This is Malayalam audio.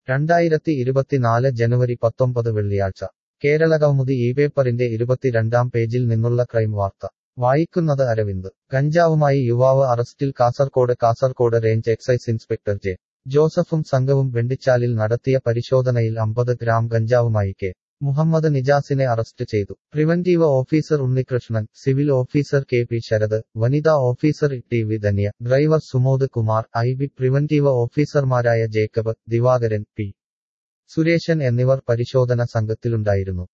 രണ്ടായിരത്തി ഇരുപത്തിനാല് ജനുവരി പത്തൊമ്പത് വെള്ളിയാഴ്ച കേരള കൗമുദി ഈ പേപ്പറിന്റെ ഇരുപത്തിരണ്ടാം പേജിൽ നിന്നുള്ള ക്രൈം വാർത്ത വായിക്കുന്നത് അരവിന്ദ് ഗഞ്ചാവുമായി യുവാവ് അറസ്റ്റിൽ Kasaragod Kasaragod range excise inspector J ജോസഫും സംഘവും വെണ്ടിച്ചാലിൽ നടത്തിയ പരിശോധനയിൽ അമ്പത് ഗ്രാം ഗഞ്ചാവുമായി കെ മുഹമ്മദ് നിജാസിനെ അറസ്റ്റ് ചെയ്തു preventive officer Unnikrishnan civil officer K P Sarath വനിതാ officer T V Dhanya driver Sumod Kumar I B preventive ഓഫീസർമാരായ ജേക്കബ് ദിവാകരൻ പി സുരേശൻ എന്നിവർ പരിശോധന സംഘത്തിലുണ്ടായിരുന്നു